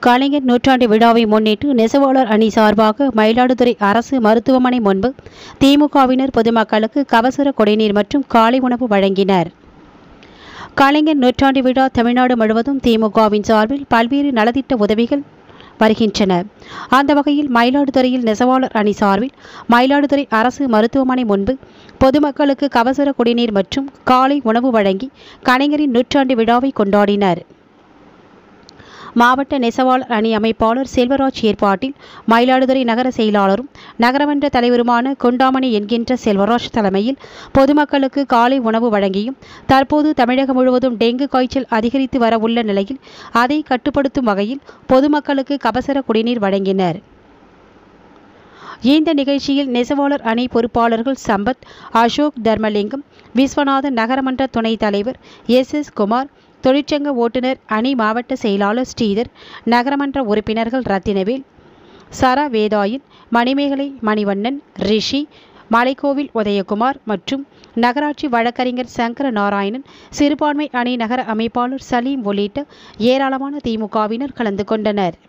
கலைஞர் நூற்றாண்டு விழாவை முன்னிட்டு நெசவாளர் அணி சார்பாக மயிலாடுதுறை அரசு மருத்துவமனை முன்பு திமுகவினர் பொதுமக்களுக்கு கபசுர குடிநீர் மற்றும் காலை உணவு வழங்கினர் கலைஞர் நூற்றாண்டு விழா தமிழ்நாடு முழுவதும் திமுகவின் சார்பில் பல்வேறு நலத்திட்ட உதவிகள் வருகின்றன அந்த வகையில் மயிலாடுதுறையில் நெசவாளர் அணி சார்பில் மயிலாடுதுறை அரசு மருத்துவமனை முன்பு பொதுமக்களுக்கு கபசுர குடிநீர் மற்றும் காலை உணவு வழங்கி கலைஞரின் நூற்றாண்டு விழாவை கொண்டாடினர் மாவட்ட நெசவாளர் அணி அமைப்பாளர் செல்வராஜ் ஏற்பாட்டில் மயிலாடுதுறை நகர செயலாளரும் நகரமன்ற தலைவருமான குண்டாமணி என்கின்ற செல்வராஜ் தலைமையில் பொதுமக்களுக்கு காலை உணவு வழங்கியும் தற்போது தமிழகம் முழுவதும் டெங்கு காய்ச்சல் அதிகரித்து வர உள்ள நிலையில் அதை கட்டுப்படுத்தும் வகையில் பொதுமக்களுக்கு கபசர குடிநீர் வழங்கினர் இந்த நிகழ்ச்சியில் நெசவாளர் அணி பொறுப்பாளர்கள் சம்பத் அசோக் தர்மலிங்கம் விஸ்வநாதன் நகரமன்ற துணைத் தலைவர் எஸ் எஸ் குமார் தொழிற்சங்க ஓட்டுநர் அணி மாவட்ட செயலாளர் ஸ்ரீதர் நகரமன்ற உறுப்பினர்கள் ரத்தினவேல் சரா வேதாயன் மணிமேகலை மணிவண்ணன் ரிஷி மலைக்கோவில் உதயகுமார் மற்றும் நகராட்சி வழக்கறிஞர் சங்கர நாராயணன் சிறுபான்மை அணி நகர அமைப்பாளர் சலீம் உள்ளிட்ட ஏராளமான திமுகவினர் கலந்து கொண்டனர்